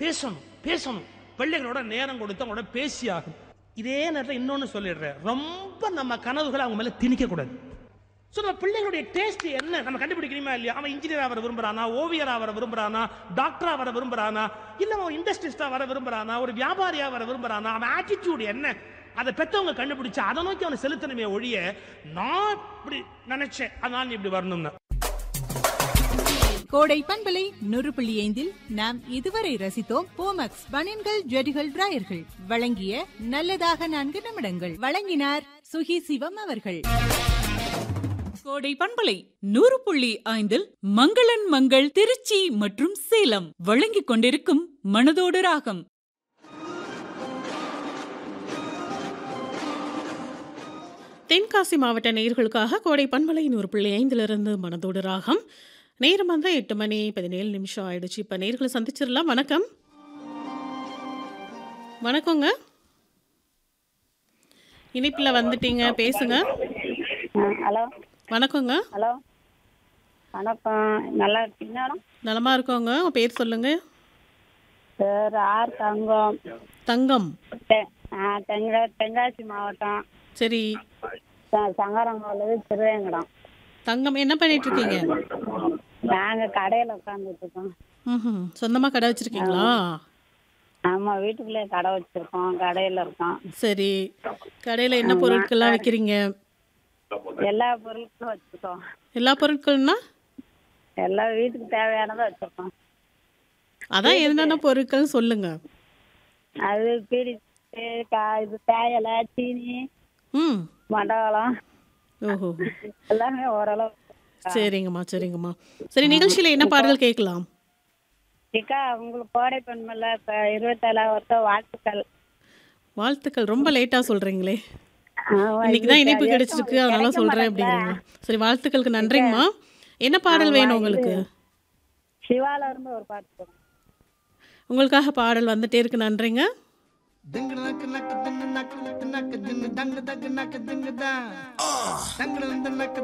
பேசணும் பேசணும் பிள்ளைகளோட நேரம் கொடுத்து அவங்களோட பேசி ஆகும் இதே நேரத்தில் இன்னொன்னு சொல்லிடுறேன் ரொம்ப நம்ம கனவுகளை அவங்க மேல திணிக்க கூடாது ஸோ நம்ம பிள்ளைகளுடைய டேஸ்ட் என்ன நம்ம கண்டுபிடிக்கணுமா இல்லையா அவன் இன்ஜினியரா வர விரும்புறானா ஓவியரா வர விரும்புறானா டாக்டரா வர விரும்புறானா இல்ல அவன் இண்டஸ்ட்ரிஸ்டா வர விரும்புறானா ஒரு வியாபாரியா வர விரும்புறானா அவன் ஆட்டிடியூட் என்ன அதை பெத்தவங்க கண்டுபிடிச்சு அதை நோக்கி அவனை செலுத்தணுமே ஒழிய நான் இப்படி நினைச்சேன் அதனால நீ இப்படி வரணும்னு கோடை பண்பலை நூறு புள்ளி ஐந்தில் நாம் இதுவரை ரசித்தோம் போமக்ஸ் பனியன்கள் ஜெடிகள் டிராயர்கள் வழங்கிய நல்லதாக நான்கு நிமிடங்கள் வழங்கினார் சுகி சிவம் அவர்கள் கோடை பண்பலை நூறு புள்ளி ஐந்தில் மங்களன் மங்கள் திருச்சி மற்றும் சேலம் வழங்கிக் கொண்டிருக்கும் மனதோடு ராகம் தென்காசி மாவட்ட நேயர்களுக்காக கோடை பண்பலை நூறு புள்ளி ஐந்திலிருந்து மனதோடு ராகம் நேரம் வந்தால் எட்டு மணி பதினேழு நிமிஷம் ஆயிடுச்சு இப்போ நேர்களை சந்திச்சிடலாம் வணக்கம் வணக்கங்க இனிப்பில் வந்துட்டீங்க பேசுங்க ஆ, ஹலோ வணக்கங்க ஹலோ வணக்கம் நல்லா இருக்கீங்களா நலமா இருக்கோங்க உங்க பேர் சொல்லுங்க சார் ஆர் தங்கம் தங்கம் தெ- ஆ, தெங்க தென்காசி மாவட்டம் சரி ச- சங்கரங்கோலு திருவேங்கடம் தங்கம் என்ன பண்ணிட்டு இருக்கீங்க நாங்கள் கடையில் உட்காந்துட்டு இருக்கோம் ம் சொந்தமாக கடை வச்சிருக்கீங்களா ஆமாம் வீட்டுக்குள்ளே கடை வச்சுருக்கோம் கடையில் இருக்கோம் சரி கடையில் என்ன பொருட்கள்லாம் விற்கிறீங்க எல்லா பொருட்களும் வச்சுருக்கோம் எல்லா பொருட்கள்னா எல்லா வீட்டுக்கு தேவையானதை வச்சுருக்கோம் அதான் என்னென்ன பொருட்கள் சொல்லுங்க அது பீடி கா இது தேயலை சீனி ம் மண்டபம் ஓஹோ எல்லாமே ஓரளவு சரிங்கம்மா சரிங்கம்மா சரி நிகழ்ச்சியில் என்ன பாடல் கேட்கலாம் இக்கா உங்களுக்கு கோடை பெண்மல்ல இப்போ இருபத்தேழாவது வருஷம் வாழ்த்துக்கள் வாழ்த்துக்கள் ரொம்ப லேட்டாக சொல்கிறீங்களே ஆமா, இன்னைக்கு தான் இது இணைப்பு கிடைக்க கிடைச்சிருக்கு அதனால கிடைக்க சொல்கிறேன் மாட்டேங்குதா? அப்படிங்கிறீங்க சரி வாழ்த்துக்களுக்கு நன்றிங்கம்மா என்ன பாடல் வேணும் உங்களுக்கு சிவால இருந்து ஒரு பாட்டு போடுங்க. உங்களுக்காக பாடல் வந்துட்டே இருக்கு நன்றிங்க Ding nak nak ding nak nak ding dang dang nak ding da. Dang dang nak